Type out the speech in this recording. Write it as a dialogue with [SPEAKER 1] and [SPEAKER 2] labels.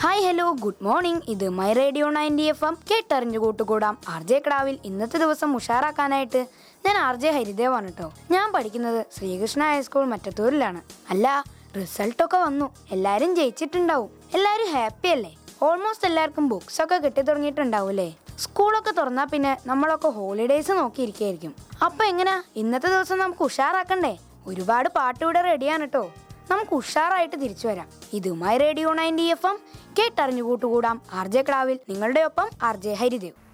[SPEAKER 1] hi hello good morning ഇത് my radio ninety F M കേട്ടറിഞ്ഞു കൂട്ടുകൂടാം ആർ ജെ ക്രാവിൽ ഇന്നത്തെ ദിവസം ഉഷാറാക്കാനായിട്ട് ഞാൻ ആർ ജെ ഹരിദേവാണ് കേട്ടോ ഞാൻ പഠിക്കുന്നത് ശ്രീകൃഷ്ണ ഹൈസ്കൂൾ മറ്റത്തൂരിലാണ് അല്ല റിസൾട്ടൊക്കെ വന്നു എല്ലാരും ജയിച്ചിട്ടുണ്ടാവും എല്ലാരും ഹാപ്പി അല്ലേ ഓൾമോസ്റ്റ് എല്ലാവർക്കും ബുക്സ് ഒക്കെ കിട്ടി തുടങ്ങിയിട്ടുണ്ടാവൂലേ സ്കൂളൊക്കെ തുറന്നാ പിന്നെ നമ്മളൊക്കെ ഹോളിഡേയ്സ് നോക്കിയിരിക്കുകയായിരിക്കും അപ്പൊ എങ്ങനാ ഇന്നത്തെ ദിവസം നമുക്ക് ഉഷാറാക്കണ്ടേ ഒരുപാട് പാട്ട് ഇവിടെ റെഡിയാണ് കേട്ടോ നമുക്ക് ഉഷാറായിട്ട് തിരിച്ചു വരാം ഇതുമായി റേഡിയോ നയൻറ്റി എഫ് എം കേട്ടറിഞ്ഞു കൂട്ടുകൂടാം ആർ ജെ ക്ലാവിൽ നിങ്ങളുടെ ഒപ്പം ആർ ജെ ഹരിദേവ്